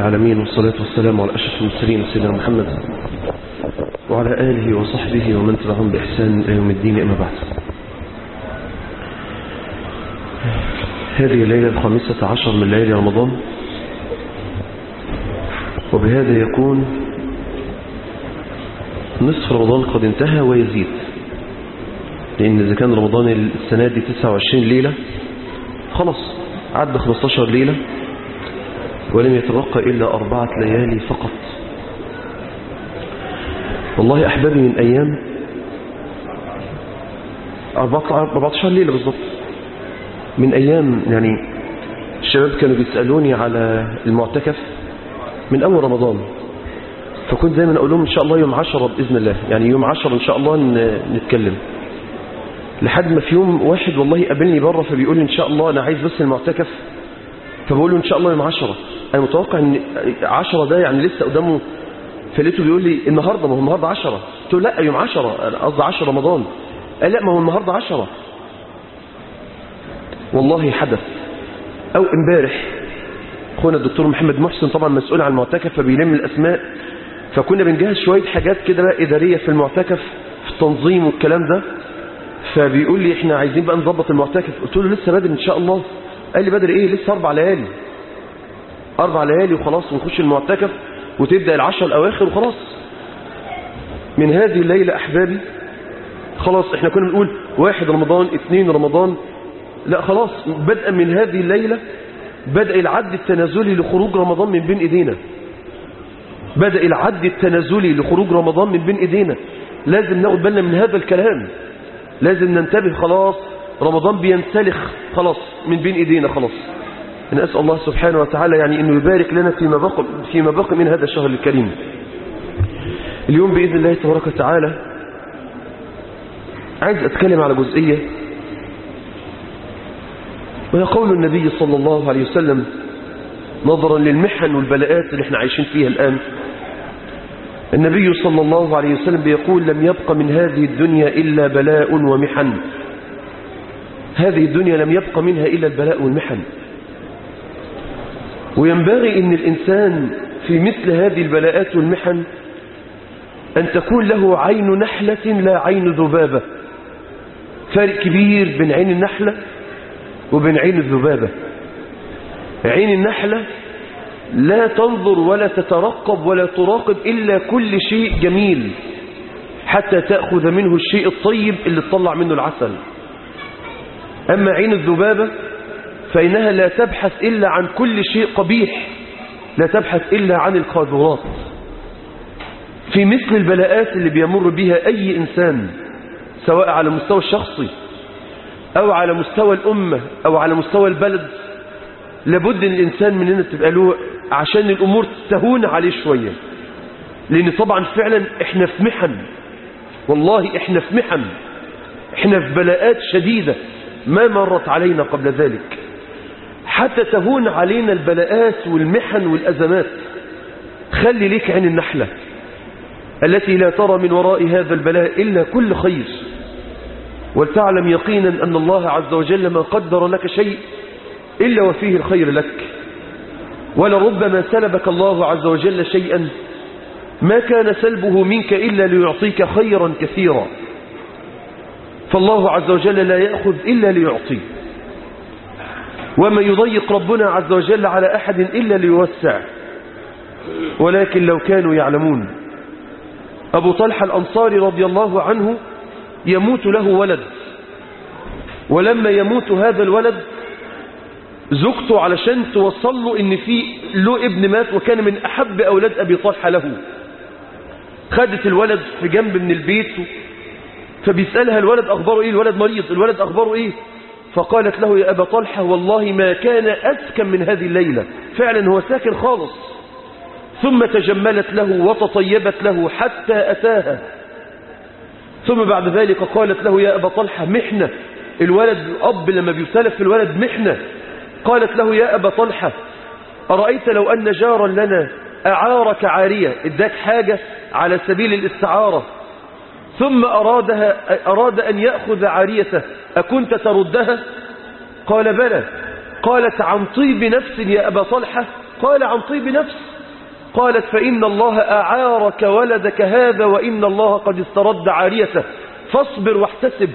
العالمين والصلاة والسلام على أشرف المرسلين سيدنا محمد وعلى آله وصحبه ومن تبعهم بإحسان إلى يوم الدين أما بعد هذه الليلة الخامسة عشر من ليالي رمضان وبهذا يكون نصف رمضان قد انتهى ويزيد لأن إذا كان رمضان السنة دي 29 ليلة خلاص عد 15 ليلة ولم يتبقى إلا أربعة ليالي فقط والله أحبابي من أيام 14 ليلة بالضبط من أيام يعني الشباب كانوا بيسألوني على المعتكف من أول رمضان فكنت دايما أقول لهم إن شاء الله يوم عشرة بإذن الله يعني يوم عشرة إن شاء الله نتكلم لحد ما في يوم واحد والله قابلني بره فبيقول لي إن شاء الله أنا عايز بس المعتكف فبقول له إن شاء الله يوم عشرة أنا متوقع إن عشرة ده يعني لسه قدامه فلقيته بيقول لي النهاردة ما هو النهاردة عشرة قلت له لا يوم عشرة أنا قصدي عشرة رمضان قال لا ما هو النهاردة عشرة والله حدث أو امبارح اخونا الدكتور محمد محسن طبعا مسؤول عن المعتكف فبيلم الأسماء فكنا بنجهز شوية حاجات كده بقى إدارية في المعتكف في التنظيم والكلام ده فبيقول لي احنا عايزين بقى نظبط المعتكف قلت له لسه بدري ان شاء الله قال لي بدري ايه لسه اربع ليالي اربع ليالي وخلاص ونخش المعتكف وتبدأ العشر الاواخر وخلاص من هذه الليلة احبابي خلاص احنا كنا بنقول واحد رمضان اثنين رمضان لا خلاص بدءا من هذه الليلة بدأ العد التنازلي لخروج رمضان من بين ايدينا بدأ العد التنازلي لخروج رمضان من بين ايدينا لازم ناخد بالنا من هذا الكلام لازم ننتبه خلاص رمضان بينسلخ خلاص من بين ايدينا خلاص أنا أسأل الله سبحانه وتعالى يعني أنه يبارك لنا فيما بقى, فيما بقى من هذا الشهر الكريم اليوم بإذن الله تبارك وتعالى عايز أتكلم على جزئية وهي قول النبي صلى الله عليه وسلم نظرا للمحن والبلاءات اللي احنا عايشين فيها الآن النبي صلى الله عليه وسلم بيقول لم يبق من هذه الدنيا إلا بلاء ومحن هذه الدنيا لم يبق منها إلا البلاء والمحن وينبغي أن الإنسان في مثل هذه البلاءات والمحن أن تكون له عين نحلة لا عين ذبابة فرق كبير بين عين النحلة وبين عين الذبابة عين النحلة لا تنظر ولا تترقب ولا تراقب إلا كل شيء جميل حتى تأخذ منه الشيء الطيب اللي تطلع منه العسل أما عين الذبابة فإنها لا تبحث إلا عن كل شيء قبيح لا تبحث إلا عن القاذورات في مثل البلاءات اللي بيمر بها أي إنسان سواء على مستوى الشخصي أو على مستوى الأمة أو على مستوى البلد لابد أن الإنسان مننا تبقى له عشان الأمور تهون عليه شوية لأن طبعا فعلا إحنا في محن والله إحنا في محن إحنا في بلاءات شديدة ما مرت علينا قبل ذلك حتى تهون علينا البلاءات والمحن والأزمات خلي ليك عين النحلة التي لا ترى من وراء هذا البلاء إلا كل خير ولتعلم يقينا أن الله عز وجل ما قدر لك شيء إلا وفيه الخير لك ولربما سلبك الله عز وجل شيئا ما كان سلبه منك إلا ليعطيك خيرا كثيرا فالله عز وجل لا يأخذ إلا ليعطي وما يضيق ربنا عز وجل على أحد إلا ليوسع ولكن لو كانوا يعلمون أبو طلحة الأنصاري رضي الله عنه يموت له ولد ولما يموت هذا الولد زوجته علشان توصل له ان في له ابن مات وكان من أحب أولاد أبي طلحة له خدت الولد في جنب من البيت فبيسألها الولد أخباره إيه الولد مريض الولد أخباره إيه فقالت له يا أبا طلحة والله ما كان أسكن من هذه الليلة فعلا هو ساكن خالص ثم تجملت له وتطيبت له حتى أتاها ثم بعد ذلك قالت له يا أبا طلحة محنة الولد الأب لما بيسلف في الولد محنة قالت له يا أبا طلحة أرأيت لو أن جارا لنا أعارك عارية اداك حاجة على سبيل الاستعارة ثم أرادها أراد أن يأخذ عاريته أكنت تردها قال بلى قالت عن طيب نفس يا أبا طلحة قال عن طيب نفس قالت فإن الله أعارك ولدك هذا وإن الله قد استرد عاريته فاصبر واحتسب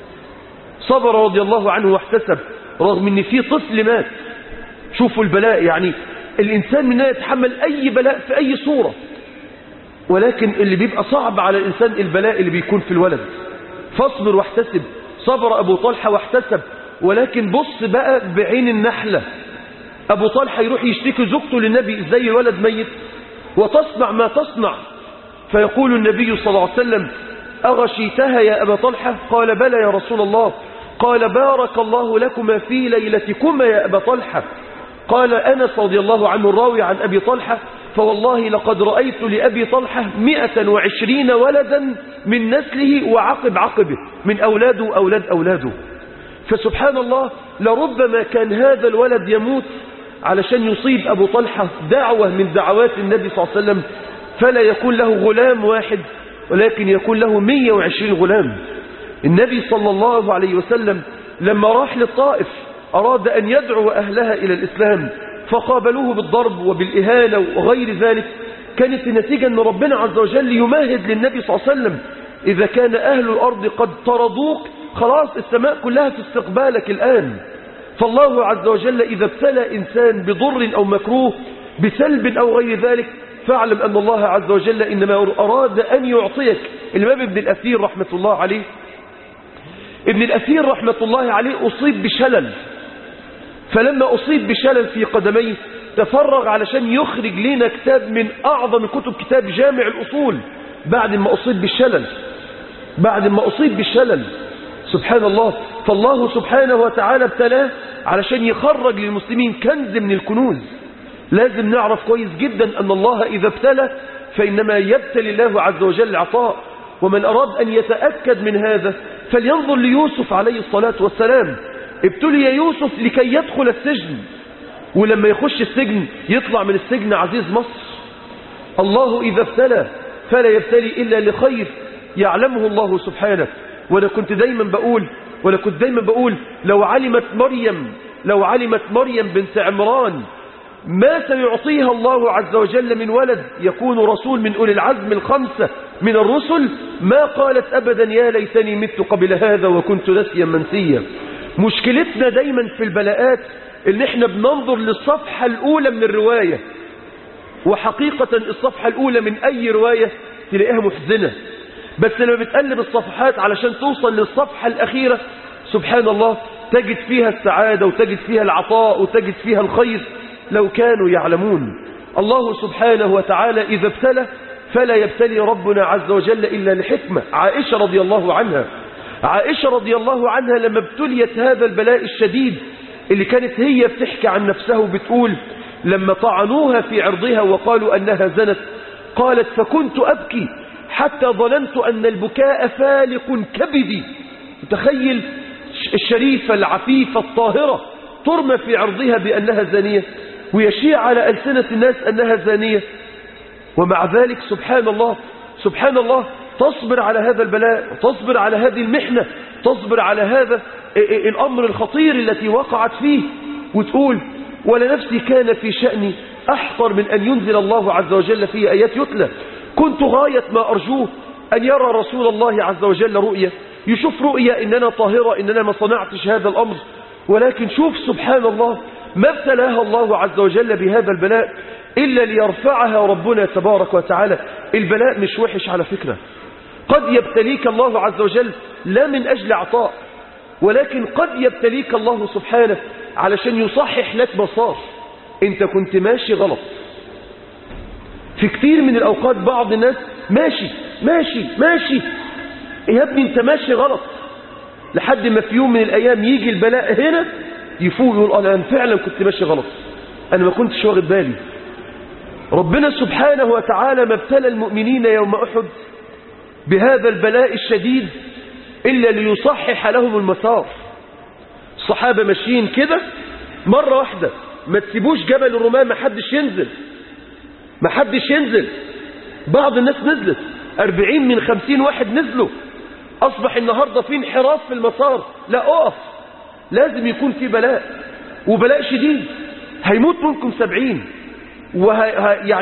صبر رضي الله عنه واحتسب رغم ان في طفل مات شوفوا البلاء يعني الإنسان مننا يتحمل أي بلاء في أي صورة ولكن اللي بيبقى صعب على الإنسان البلاء اللي بيكون في الولد فاصبر واحتسب صبر أبو طلحة واحتسب ولكن بص بقى بعين النحلة أبو طلحة يروح يشتكي زوجته للنبي زي الولد ميت وتصنع ما تصنع فيقول النبي صلى الله عليه وسلم أغشيتها يا أبا طلحة قال بلى يا رسول الله قال بارك الله لكما في ليلتكما يا أبا طلحة قال أنس رضي الله عنه الراوي عن أبي طلحة فوالله لقد رأيت لأبي طلحة مئة وعشرين ولدا من نسله وعقب عقبه من أولاده وأولاد أولاده فسبحان الله لربما كان هذا الولد يموت علشان يصيب أبو طلحة دعوة من دعوات النبي صلى الله عليه وسلم فلا يكون له غلام واحد ولكن يكون له 120 غلام النبي صلى الله عليه وسلم لما راح للطائف أراد أن يدعو أهلها إلى الإسلام فقابلوه بالضرب وبالإهانة وغير ذلك كانت النتيجة أن ربنا عز وجل يمهد للنبي صلى الله عليه وسلم إذا كان أهل الأرض قد طردوك خلاص السماء كلها في استقبالك الآن فالله عز وجل إذا ابتلى إنسان بضر أو مكروه بسلب أو غير ذلك فاعلم أن الله عز وجل إنما أراد أن يعطيك الإمام ابن الأثير رحمة الله عليه ابن الأثير رحمة الله عليه أصيب بشلل فلما أصيب بشلل في قدميه تفرغ علشان يخرج لنا كتاب من أعظم كتب كتاب جامع الأصول بعد ما أصيب بالشلل بعد ما أصيب بالشلل سبحان الله فالله سبحانه وتعالى ابتلاه علشان يخرج للمسلمين كنز من الكنوز لازم نعرف كويس جدا أن الله إذا ابتلى فإنما يبتلي الله عز وجل عطاء ومن أراد أن يتأكد من هذا فلينظر ليوسف عليه الصلاة والسلام ابتلي يوسف لكي يدخل السجن ولما يخش السجن يطلع من السجن عزيز مصر الله إذا ابتلى فلا يبتلي إلا لخير يعلمه الله سبحانه وأنا كنت دايما بقول وأنا كنت دايما بقول لو علمت مريم لو علمت مريم بنت عمران ما سيعطيها الله عز وجل من ولد يكون رسول من أولي العزم الخمسة من الرسل ما قالت أبدا يا ليتني مت قبل هذا وكنت نسيا منسيا مشكلتنا دايما في البلاءات ان احنا بننظر للصفحة الأولى من الرواية وحقيقة الصفحة الأولى من أي رواية تلاقيها محزنة بس لما بتقلب الصفحات علشان توصل للصفحة الأخيرة سبحان الله تجد فيها السعادة وتجد فيها العطاء وتجد فيها الخير لو كانوا يعلمون الله سبحانه وتعالى إذا ابتلى فلا يبتلي ربنا عز وجل إلا لحكمة عائشة رضي الله عنها عائشة رضي الله عنها لما ابتليت هذا البلاء الشديد اللي كانت هي بتحكي عن نفسها وبتقول لما طعنوها في عرضها وقالوا أنها زنت قالت فكنت أبكي حتى ظننت أن البكاء فالق كبدي تخيل الشريفة العفيفة الطاهرة ترمى في عرضها بأنها زانية ويشيع على ألسنة الناس أنها زانية ومع ذلك سبحان الله سبحان الله تصبر على هذا البلاء تصبر على هذه المحنة تصبر على هذا الأمر الخطير التي وقعت فيه وتقول ولنفسي كان في شأني أحقر من أن ينزل الله عز وجل في آيات يتلى كنت غاية ما أرجوه أن يرى رسول الله عز وجل رؤية يشوف رؤية إن أنا طاهرة إن أنا ما صنعتش هذا الأمر ولكن شوف سبحان الله ما ابتلاها الله عز وجل بهذا البلاء إلا ليرفعها ربنا تبارك وتعالى البلاء مش وحش على فكرة قد يبتليك الله عز وجل لا من أجل عطاء ولكن قد يبتليك الله سبحانه علشان يصحح لك مسار انت كنت ماشي غلط في كثير من الأوقات بعض الناس ماشي ماشي ماشي يا ابني انت ماشي غلط لحد ما في يوم من الأيام يجي البلاء هنا يفوق يقول أنا فعلا كنت ماشي غلط أنا ما كنتش واخد بالي ربنا سبحانه وتعالى ما ابتلى المؤمنين يوم أحد بهذا البلاء الشديد إلا ليصحح لهم المسار الصحابة ماشيين كده مرة واحدة ما تسيبوش جبل الرماة ما حدش ينزل ما حدش ينزل بعض الناس نزلت أربعين من خمسين واحد نزلوا أصبح النهاردة في انحراف في المسار لا أقف لازم يكون في بلاء وبلاء شديد هيموت منكم سبعين وه... يعني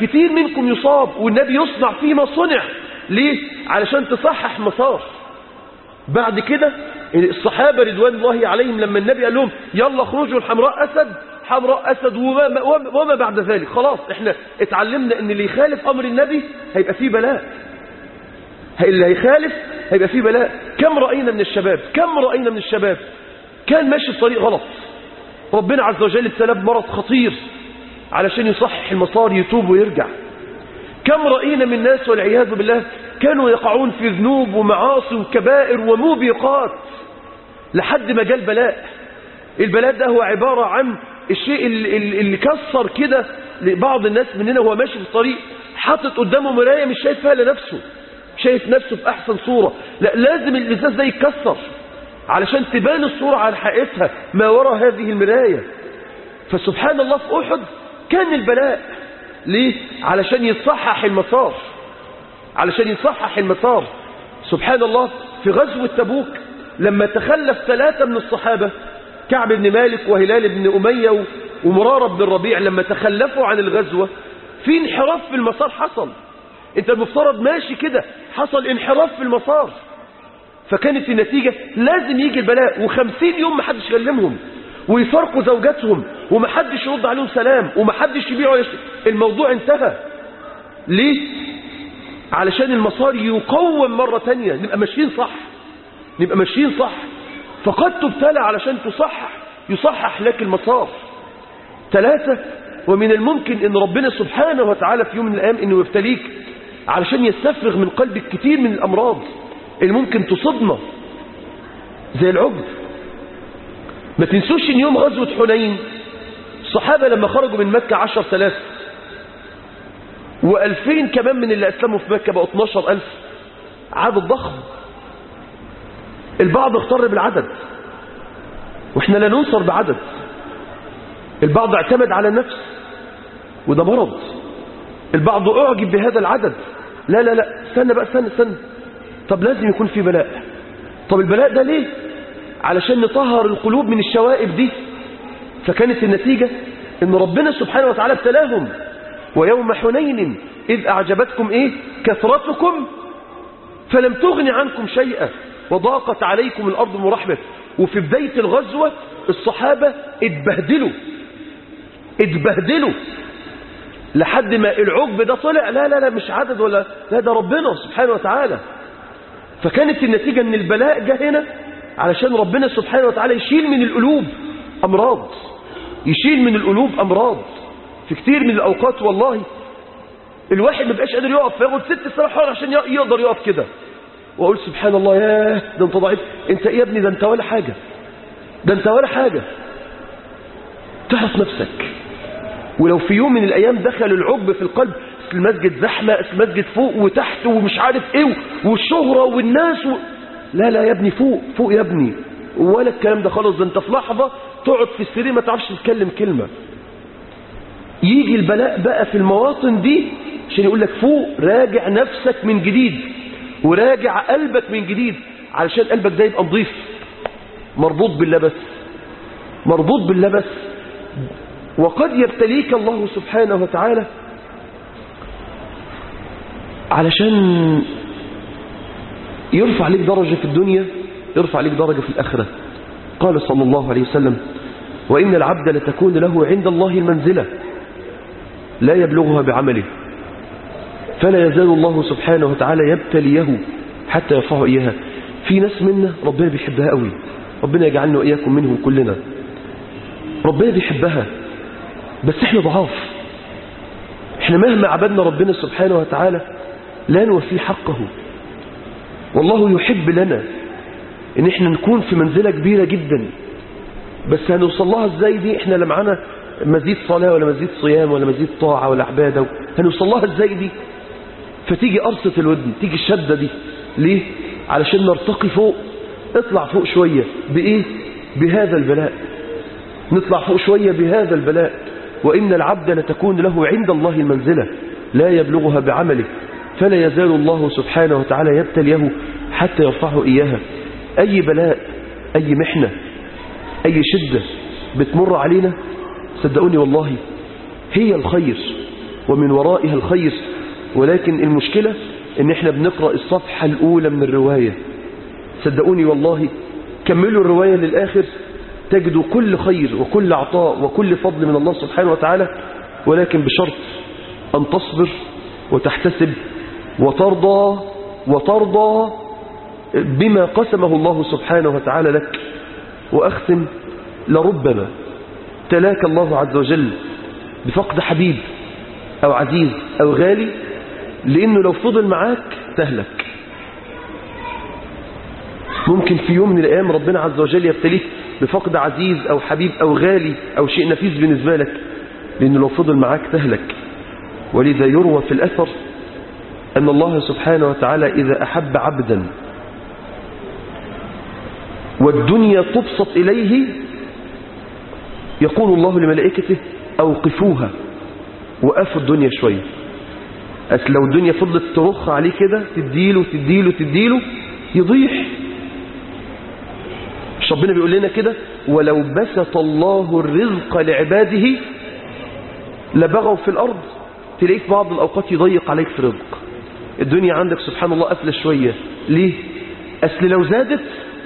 كتير منكم يصاب والنبي يصنع فيما صنع ليه علشان تصحح مسار بعد كده الصحابة رضوان الله عليهم لما النبي قال لهم يلا خرجوا الحمراء أسد حمراء أسد وما, وما, وما بعد ذلك خلاص احنا اتعلمنا ان اللي يخالف أمر النبي هيبقى فيه بلاء اللي هيخالف هيبقى فيه بلاء كم رأينا من الشباب كم رأينا من الشباب كان ماشي في طريق غلط ربنا عز وجل ابتلاه بمرض خطير علشان يصحح المسار يتوب ويرجع كم رأينا من ناس والعياذ بالله كانوا يقعون في ذنوب ومعاصي وكبائر وموبقات لحد ما جاء البلاء البلاء ده هو عبارة عن الشيء اللي, اللي كسر كده لبعض الناس مننا وهو ماشي في الطريق حاطط قدامه مراية مش شايف فيها لنفسه شايف نفسه في أحسن صورة لا لازم الإزاز ده يتكسر علشان تبان الصورة على حقيقتها ما وراء هذه المراية فسبحان الله في أحد كان البلاء ليه؟ علشان يتصحح المسار علشان يصحح المسار سبحان الله في غزوة تبوك لما تخلف ثلاثة من الصحابة كعب بن مالك وهلال بن أمية ومرارة بن الربيع لما تخلفوا عن الغزوة في انحراف في المسار حصل انت المفترض ماشي كده حصل انحراف في المسار فكانت النتيجة لازم يجي البلاء وخمسين يوم محدش يكلمهم ويفرقوا زوجاتهم ومحدش يرد عليهم سلام ومحدش يبيع ولا يشتري الموضوع انتهى ليه علشان المسار يقوم مرة تانية نبقى ماشيين صح نبقى ماشيين صح فقد تبتلى علشان تصحح يصحح لك المسار ثلاثة ومن الممكن ان ربنا سبحانه وتعالى في يوم من الايام انه يبتليك علشان يستفرغ من قلبك كتير من الامراض اللي ممكن تصدنا زي العجب ما تنسوش ان يوم غزوة حنين الصحابة لما خرجوا من مكة عشر ثلاث وألفين كمان من اللي أسلموا في مكة بقوا 12 ألف عدد ضخم البعض اغتر بالعدد واحنا لا ننصر بعدد البعض اعتمد على النفس وده مرض البعض اعجب بهذا العدد لا لا لا استنى بقى استنى استنى طب لازم يكون في بلاء طب البلاء ده ليه علشان نطهر القلوب من الشوائب دي فكانت النتيجة ان ربنا سبحانه وتعالى ابتلاهم ويوم حنين إذ أعجبتكم إيه كثرتكم فلم تغن عنكم شيئا وضاقت عليكم الأرض مرحبة وفي بداية الغزوة الصحابة اتبهدلوا اتبهدلوا لحد ما العجب ده طلع لا لا لا مش عدد ولا لا ده ربنا سبحانه وتعالى فكانت النتيجة ان البلاء جه هنا علشان ربنا سبحانه وتعالى يشيل من القلوب أمراض يشيل من القلوب أمراض في كتير من الأوقات والله الواحد ما بقاش قادر يقف فياخد ست سبع حوار عشان يقدر يقف كده واقول سبحان الله ياه ده انت ضعيف انت ايه يا ابني ده انت ولا حاجة ده انت ولا حاجة تحف نفسك ولو في يوم من الايام دخل العب في القلب المسجد زحمة المسجد فوق وتحت ومش عارف ايه والشهرة والناس و... لا لا يا ابني فوق فوق يا ابني ولا الكلام ده خالص ده انت في لحظة تقعد في السرير ما تعرفش تتكلم كلمة يجي البلاء بقى في المواطن دي عشان يقول لك فوق راجع نفسك من جديد وراجع قلبك من جديد علشان قلبك ده يبقى نظيف مربوط بالله بس مربوط بالله بس وقد يبتليك الله سبحانه وتعالى علشان يرفع لك درجة في الدنيا يرفع لك درجة في الآخرة قال صلى الله عليه وسلم وإن العبد لتكون له عند الله المنزلة لا يبلغها بعمله فلا يزال الله سبحانه وتعالى يبتليه حتى يرفعه إياها في ناس منا ربنا بيحبها قوي ربنا يجعلنا وإياكم منهم كلنا ربنا بيحبها بس احنا ضعاف احنا مهما عبدنا ربنا سبحانه وتعالى لا نوفي حقه والله يحب لنا ان احنا نكون في منزلة كبيرة جدا بس هنوصل لها ازاي دي احنا لا معانا مزيد صلاة ولا مزيد صيام ولا مزيد طاعة ولا عبادة هنوصل لها ازاي دي فتيجي قرصة الودن تيجي الشدة دي ليه علشان نرتقي فوق اطلع فوق شوية بايه بهذا البلاء نطلع فوق شوية بهذا البلاء وإن العبد لتكون له عند الله المنزلة لا يبلغها بعمله فلا يزال الله سبحانه وتعالى يبتليه حتى يرفعه إياها أي بلاء أي محنة أي شدة بتمر علينا صدقوني والله هي الخير ومن ورائها الخير ولكن المشكلة ان احنا بنقرأ الصفحة الاولى من الرواية صدقوني والله كملوا الرواية للآخر تجدوا كل خير وكل عطاء وكل فضل من الله سبحانه وتعالى ولكن بشرط أن تصبر وتحتسب وترضى وترضى بما قسمه الله سبحانه وتعالى لك وأختم لربما تلاك الله عز وجل بفقد حبيب أو عزيز أو غالي لأنه لو فضل معاك تهلك ممكن في يوم من الأيام ربنا عز وجل يبتليك بفقد عزيز أو حبيب أو غالي أو شيء نفيس بالنسبة لك لأنه لو فضل معاك تهلك ولذا يروى في الأثر أن الله سبحانه وتعالى إذا أحب عبدا والدنيا تبسط إليه يقول الله لملائكته أوقفوها وقفوا الدنيا شوية أصل لو الدنيا فضلت ترخ عليه كده تديله تديله تديله يضيح مش ربنا بيقول لنا كده ولو بسط الله الرزق لعباده لبغوا في الأرض تلاقيك بعض الأوقات يضيق عليك في رزق الدنيا عندك سبحان الله قافلة شوية ليه أصل لو زادت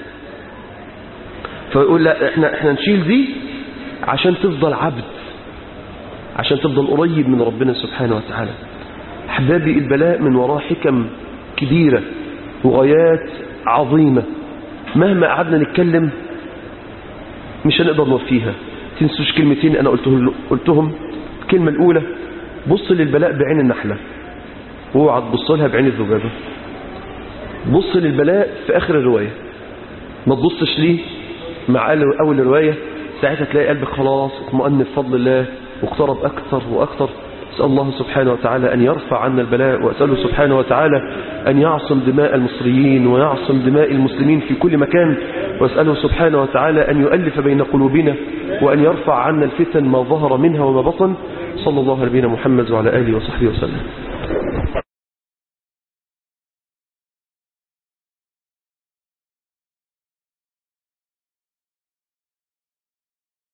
فيقول لا احنا, احنا نشيل دي عشان تفضل عبد عشان تفضل قريب من ربنا سبحانه وتعالى أحبابي البلاء من وراه حكم كبيرة وغايات عظيمة مهما قعدنا نتكلم مش هنقدر نوفيها تنسوش كلمتين أنا قلتهم, قلتهم الكلمة الأولى بص للبلاء بعين النحلة واوعى تبص لها بعين الذبابة بص للبلاء في آخر الرواية ما تبصش ليه مع أول الرواية ساعتها تلاقي قلبك خلاص اطمأن بفضل الله واقترب أكثر وأكثر أسأل الله سبحانه وتعالى أن يرفع عنا البلاء وأسأله سبحانه وتعالى أن يعصم دماء المصريين ويعصم دماء المسلمين في كل مكان وأسأله سبحانه وتعالى أن يؤلف بين قلوبنا وأن يرفع عنا الفتن ما ظهر منها وما بطن صلى الله على نبينا محمد وعلى آله وصحبه وسلم